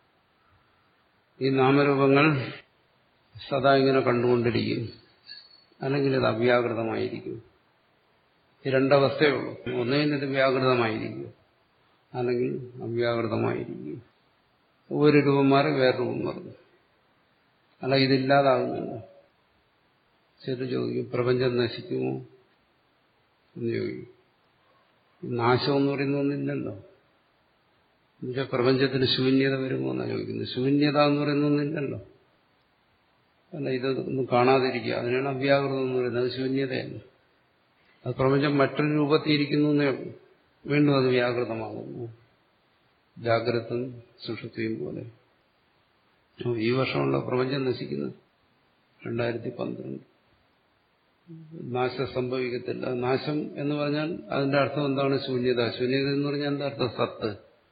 ഈ നാമരൂപങ്ങൾ സദാ ഇങ്ങനെ കണ്ടുകൊണ്ടിരിക്കും അല്ലെങ്കിൽ ഇത് അവ്യാകൃതമായിരിക്കും ഈ രണ്ടവസ്ഥയേ ഉള്ളൂ ഒന്നേൽ ഇത് വ്യാകൃതമായിരിക്കും അല്ലെങ്കിൽ അവ്യാകൃതമായിരിക്കും ഒരു രൂപം മാറി വേറെ രൂപം മാറുന്നു അല്ല ഇതില്ലാതാകുന്നില്ല ചില ചോദിക്കും പ്രപഞ്ചം നശിക്കുമോ എന്ന് ചോദിക്കും നാശം എന്ന് പറയുന്ന ഒന്നില്ലല്ലോ എന്നുവെച്ചാൽ പ്രപഞ്ചത്തിന് ശൂന്യത വരുമോ എന്നാണ് ചോദിക്കുന്നത് ശൂന്യത എന്ന് പറയുന്ന ഒന്നില്ലല്ലോ അല്ല ഇതൊന്നും കാണാതിരിക്കുക അതിനാണ് അവ്യാകൃതം എന്ന് പറയുന്നത് അത് ശൂന്യതയല്ല അത് പ്രപഞ്ചം മറ്റൊരു രൂപത്തിയിരിക്കുന്നു എന്നേ ഉള്ളൂ വീണ്ടും അത് വ്യാകൃതമാകുന്നു ജാഗ്രതും സുഷുപ്തിയും പോലെ ഈ വർഷമുള്ള പ്രപഞ്ചം നശിക്കുന്നത് രണ്ടായിരത്തി പന്ത്രണ്ട് നാശം സംഭവിക്കത്തില്ല നാശം എന്ന് പറഞ്ഞാൽ അതിന്റെ അർത്ഥം എന്താണ് ശൂന്യത ശൂന്യത എന്ന് പറഞ്ഞാൽ എന്താ അർത്ഥം സത്ത്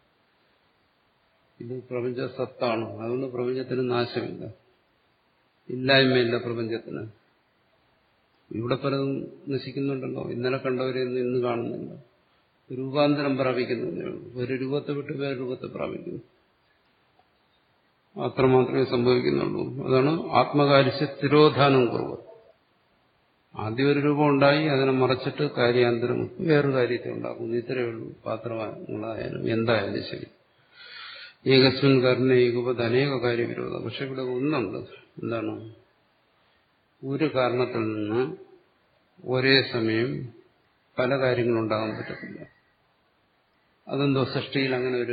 ഇത് പ്രപഞ്ച സത്താണ് അതുകൊണ്ട് പ്രപഞ്ചത്തിന് നാശമില്ല ഇല്ലായ്മയില്ല പ്രപഞ്ചത്തിന് ഇവിടെ പലതും നശിക്കുന്നുണ്ടല്ലോ ഇന്നലെ കണ്ടവരെയൊന്നും ഇന്ന് കാണുന്നില്ല രൂപാന്തരം പ്രാപിക്കുന്നതേ ഉള്ളൂ ഒരു രൂപത്തെ വിട്ട് വേറെ രൂപത്തെ പ്രാപിക്കുന്നു അത്രമാത്രമേ സംഭവിക്കുന്നുള്ളൂ അതാണ് ആത്മകാരിച്ച തിരോധാനം കുറവ് ആദ്യം ഒരു രൂപം ഉണ്ടായി അതിനെ മറച്ചിട്ട് കാര്യാന്തരം വേറൊരു കാര്യത്തെ ഉണ്ടാക്കുന്നു ഇത്രയേ ഉള്ളൂ പാത്രങ്ങളായാലും എന്തായാലും ശരി ഏകസ്മിൻ കർണ ഏകപത് അനേക കാര്യവിരോധം പക്ഷെ ഇവിടെ ഒന്നുണ്ട് എന്താണ് ഒരു കാരണത്തിൽ നിന്ന് ഒരേ സമയം പല കാര്യങ്ങളുണ്ടാകാൻ പറ്റത്തില്ല അതെന്തോ സൃഷ്ടിയിൽ അങ്ങനെ ഒരു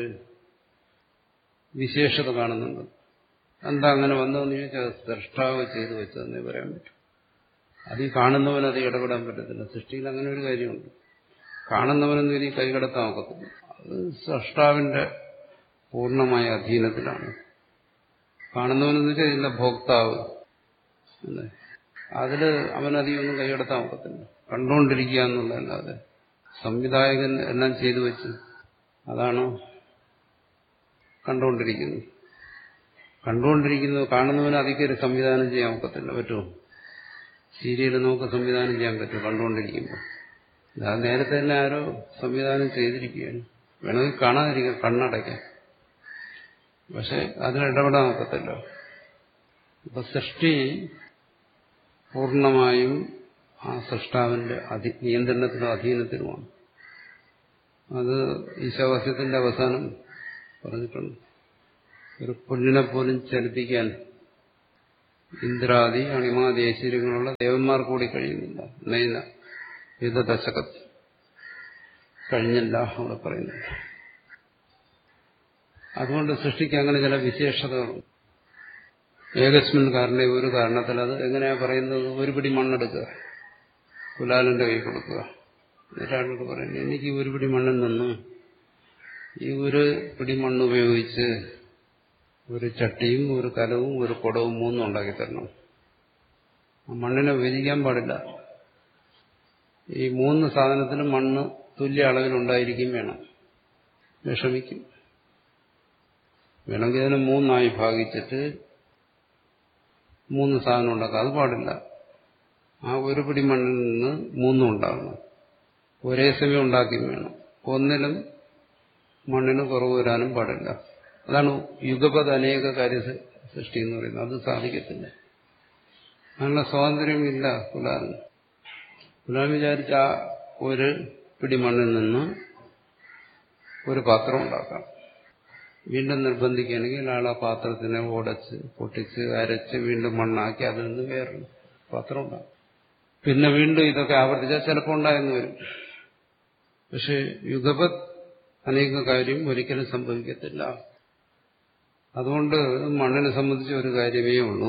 വിശേഷത കാണുന്നുണ്ട് എന്താ അങ്ങനെ വന്നതെന്ന് ചോദിച്ചാൽ സൃഷ്ടാവ് ചെയ്തു വെച്ചതെന്നേ പറയാൻ പറ്റും അത് ഈ കാണുന്നവൻ അത് ഇടപെടാൻ പറ്റത്തില്ല സൃഷ്ടിയിൽ അങ്ങനെ ഒരു കാര്യമുണ്ട് കാണുന്നവനെന്ന് ഇനി കൈകടത്താൻ ഒക്കത്തില്ല അത് സൃഷ്ടാവിന്റെ പൂർണ്ണമായ അധീനത്തിലാണ് കാണുന്നവനെന്ന് വെച്ചാൽ ഇതിന്റെ ഭോക്താവ് അല്ലേ അതില് അവനധികം ഒന്നും കൈകടത്താൻ ഒക്കത്തില്ല കണ്ടുകൊണ്ടിരിക്കുക എന്നുള്ളതല്ലാതെ സംവിധായകൻ എല്ലാം ചെയ്തു വെച്ച് അതാണ് കണ്ടുകൊണ്ടിരിക്കുന്നത് കണ്ടുകൊണ്ടിരിക്കുന്നത് കാണുന്നവന് അധികം ഒരു സംവിധാനം ചെയ്യാൻ ഒക്കത്തില്ല പറ്റുമോ സീരിയൽ നമുക്ക് സംവിധാനം ചെയ്യാൻ പറ്റും കണ്ടുകൊണ്ടിരിക്കുമ്പോൾ അത് നേരത്തെ തന്നെ ആരോ സംവിധാനം ചെയ്തിരിക്കുകയാണ് വേണമെങ്കിൽ കാണാതിരിക്കാം കണ്ണടയ്ക്കാം പക്ഷെ അതിലിടപെടാൻ ഒക്കത്തില്ല അപ്പൊ സൃഷ്ടി പൂർണ്ണമായും ആ സൃഷ്ടാവിന്റെ അധി നിയന്ത്രണത്തിനും അധീനത്തിനുമാണ് അത് ഈശാവാസ്യത്തിന്റെ അവസാനം പറഞ്ഞിട്ടുണ്ട് ഒരു പുല്ലിനെ പോലും ചലിപ്പിക്കാൻ ഇന്ദ്രാദി അണിമാതി ഐശ്വര്യങ്ങളുള്ള ദേവന്മാർ കൂടി കഴിയുന്നില്ല നൈന ഇത് ദശകത്ത് കഴിഞ്ഞില്ല അവിടെ പറയുന്നില്ല അതുകൊണ്ട് സൃഷ്ടിക്ക് അങ്ങനെ ചില വിശേഷതകളുണ്ട് ഏകസ്മിൻ കാരണ ഒരു കാരണത്തിൽ അത് എങ്ങനെയാ പറയുന്നത് ഒരു പിടി മണ്ണെടുക്കുക കുലാലന്റെ കൈ കൊടുക്കുക എന്നിട്ടാണോട് പറയുന്നത് എനിക്ക് ഒരു പിടി മണ്ണിൽ നിന്ന് ഈ ഒരു പിടി മണ്ണ് ഉപയോഗിച്ച് ഒരു ചട്ടിയും ഒരു കലവും ഒരു കുടവും മൂന്നും ഉണ്ടാക്കി തരണം ആ മണ്ണിനെ വിഭജിക്കാൻ പാടില്ല ഈ മൂന്ന് സാധനത്തിനും മണ്ണ് തുല്യ അളവിലുണ്ടായിരിക്കും വേണം വിഷമിക്കും വേണമെങ്കിൽ അതിനെ മൂന്നായി ഭാഗിച്ചിട്ട് മൂന്ന് സാധനം ഉണ്ടാക്കാം അത് പാടില്ല ആ ഒരു പിടി മണ്ണിൽ നിന്ന് മൂന്നും ഉണ്ടാകണം ഒരേ സമയം ഉണ്ടാക്കി വേണം ഒന്നിലും മണ്ണിന് കുറവ് വരാനും പാടില്ല അതാണ് യുഗപത് അനേക കാര്യ സൃഷ്ടി എന്ന് പറയുന്നത് അത് സാധിക്കത്തില്ല അതിനുള്ള സ്വാതന്ത്ര്യമില്ല കുലാലിന് കുലാൽ വിചാരിച്ച ആ ഒരു പിടി മണ്ണിൽ നിന്ന് ഒരു പാത്രം ഉണ്ടാക്കാം വീണ്ടും നിർബന്ധിക്കുകയാണെങ്കിൽ ആൾ ആ പാത്രത്തിനെ ഉടച്ച് പൊട്ടിച്ച് അരച്ച് വീണ്ടും മണ്ണാക്കി അതിൽ നിന്ന് വേറെ പാത്രം ഉണ്ടാകും പിന്നെ വീണ്ടും ഇതൊക്കെ ആവർത്തിച്ചാൽ ചിലപ്പോൾ ഉണ്ടായെന്ന് വരും പക്ഷെ യുഗപത് അനേക കാര്യം ഒരിക്കലും സംഭവിക്കത്തില്ല അതുകൊണ്ട് മണ്ണിനെ സംബന്ധിച്ച് ഒരു കാര്യമേ ഉള്ളൂ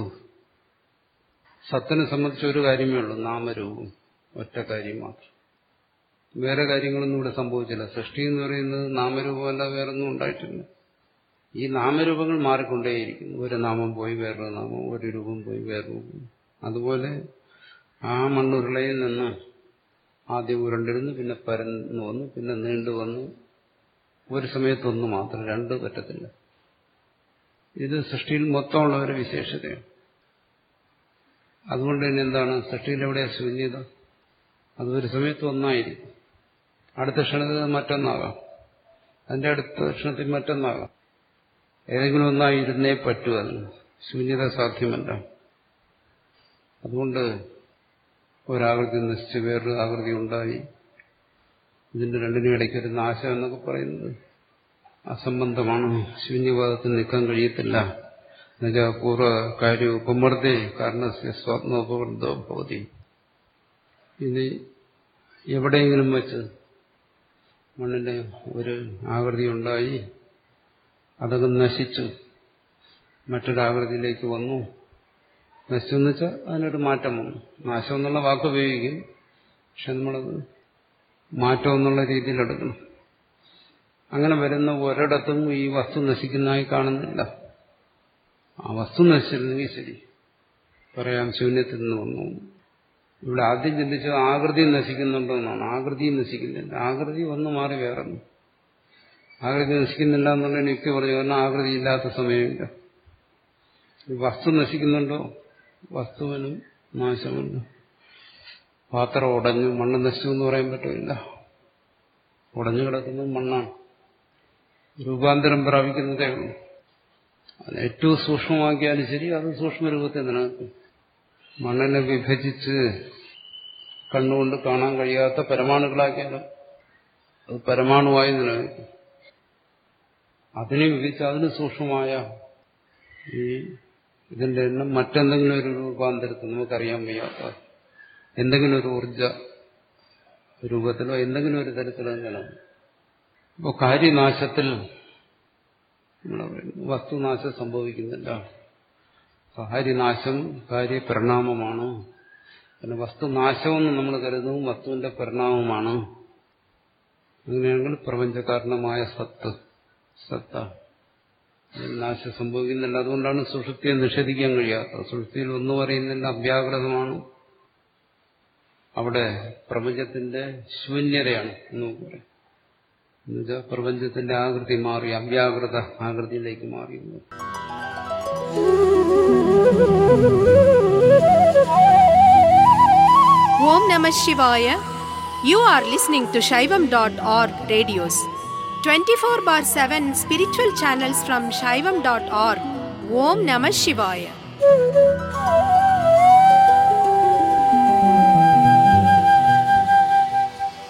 സത്തിനെ സംബന്ധിച്ച് ഒരു കാര്യമേ ഉള്ളൂ നാമരൂപം ഒറ്റ കാര്യം മാത്രം വേറെ കാര്യങ്ങളൊന്നും ഇവിടെ സംഭവിച്ചില്ല സൃഷ്ടി എന്ന് പറയുന്നത് നാമരൂപമല്ല വേറൊന്നും ഉണ്ടായിട്ടില്ല ഈ നാമരൂപങ്ങൾ മാറിക്കൊണ്ടേയിരിക്കുന്നു ഒരു നാമം പോയി വേറൊരു നാമം ഒരു രൂപം പോയി വേറെ രൂപം അതുപോലെ ആ മണ്ണുരുളയിൽ നിന്ന് ആദ്യം ഉരുണ്ടിരുന്നു പിന്നെ പരന്നു വന്നു പിന്നെ നീണ്ടു വന്നു ഒരു സമയത്തൊന്ന് മാത്രം രണ്ട് പറ്റത്തില്ല ഇത് സൃഷ്ടിയിൽ മൊത്തമുള്ള ഒരു വിശേഷതയാണ് അതുകൊണ്ട് തന്നെ എന്താണ് സൃഷ്ടിയിൽ എവിടെയാ ശൂന്യത അത് ഒരു സമയത്ത് ഒന്നായിരിക്കും അടുത്ത ക്ഷണത്തിൽ മറ്റൊന്നാകാം അതിന്റെ അടുത്ത ക്ഷണത്തിൽ മറ്റൊന്നാകാം ഏതെങ്കിലും ഒന്നായിരുന്നേ പറ്റൂ അതിന് ശൂന്യത സാധ്യമല്ല അതുകൊണ്ട് ഒരാകൃതി നശിച്ച് വേറൊരു ആകൃതി ഉണ്ടായി ഇതിന്റെ രണ്ടിനും ഇടയ്ക്ക് ഒരു നാശം എന്നൊക്കെ പറയുന്നത് അസംബന്ധമാണ് ശൂന്യവാദത്തിൽ നിൽക്കാൻ കഴിയത്തില്ല എന്നുവെച്ചാൽ പൂർവ്വ കാര്യ ഉപമർദ്ദേ കാരണസ്യ സ്വാത്മോപവൃദ്ധോ ഭവതി ഇനി എവിടെയെങ്കിലും വെച്ച് മണ്ണിന്റെ ഒരു ആകൃതി ഉണ്ടായി അതങ്ങ് നശിച്ചു മറ്റൊരാകൃതിയിലേക്ക് വന്നു നശിച്ചു എന്ന് വെച്ചാൽ അതിനൊരു മാറ്റം വന്നു നാശം എന്നുള്ള വാക്ക് ഉപയോഗിക്കും പക്ഷെ നമ്മളത് മാറ്റം എന്നുള്ള രീതിയിൽ എടുക്കണം അങ്ങനെ വരുന്ന ഒരിടത്തും ഈ വസ്തു നശിക്കുന്നതായി കാണുന്നില്ല ആ വസ്തു നശിച്ചിരുന്നെങ്കിൽ ശരി പറയാം ശൂന്യത്തിൽ നിന്ന് വന്നു ഇവിടെ ആദ്യം ചിന്തിച്ചത് ആകൃതി നശിക്കുന്നുണ്ടോ എന്നാണ് ആകൃതി നശിക്കുന്നില്ല ആകൃതി ഒന്ന് മാറി വേറെ ആകൃതി നശിക്കുന്നില്ല എന്നുള്ള എനിക്ക് പറഞ്ഞു കാരണം ആകൃതി ഇല്ലാത്ത സമയമില്ല ഈ വസ്തു നശിക്കുന്നുണ്ടോ വസ്തുവിനും നാശമുണ്ട് പാത്രം ഉടഞ്ഞു മണ്ണ് നശിച്ചു എന്ന് പറയാൻ പറ്റില്ല ഉടഞ്ഞു കിടക്കുന്നത് മണ്ണാണ് രൂപാന്തരം പ്രാപിക്കുന്നതേ ഉള്ളൂ അത് ഏറ്റവും സൂക്ഷ്മമാക്കിയാലും ശരി അത് സൂക്ഷ്മരൂപത്തെ നിലനിൽക്കും മണ്ണിനെ വിഭജിച്ച് കണ്ണുകൊണ്ട് കാണാൻ കഴിയാത്ത പരമാണുകളാക്കിയാലും അത് പരമാണുവായി നിലനിൽക്കും അതിനെ വിഭജിച്ച് അതിന് സൂക്ഷ്മമായ ഈ ഇതിന്റെ എണ്ണം മറ്റെന്തെങ്കിലും ഒരു രൂപാന്തരത്തിൽ നമുക്കറിയാൻ വയ്യാത്ത എന്തെങ്കിലും ഒരു ഊർജ രൂപത്തിലോ എന്തെങ്കിലും ഒരു തരത്തിലോ നിലനിൽക്കും അപ്പോൾ കാര്യനാശത്തിൽ വസ്തുനാശം സംഭവിക്കുന്നില്ല കാര്യനാശം കാര്യപരിണാമമാണ് പിന്നെ വസ്തുനാശമെന്ന് നമ്മൾ കരുതും വസ്തുവിന്റെ പരിണാമമാണ് അങ്ങനെയാണെങ്കിൽ പ്രപഞ്ചകാരണമായ സത്ത് സത്ത നാശം സംഭവിക്കുന്നില്ല അതുകൊണ്ടാണ് സുഷുപ്തിയെ നിഷേധിക്കാൻ കഴിയാത്തത് സുഷുപ്തിയിൽ ഒന്നും പറയുന്നില്ല അഭ്യാകൃതമാണ് അവിടെ പ്രപഞ്ചത്തിന്റെ ശൂന്യതയാണ് എന്ന് പറയും എന്നുവെച്ചാൽ പ്രപഞ്ചത്തിന്റെ ആകൃതി മാറി അവ്യാകൃത ആകൃതിയിലേക്ക് മാറി Om Namah Shivaya. You are listening to Shaivam.org radios. 24 bar 7 spiritual channels from Shaivam.org. Om Namah Shivaya.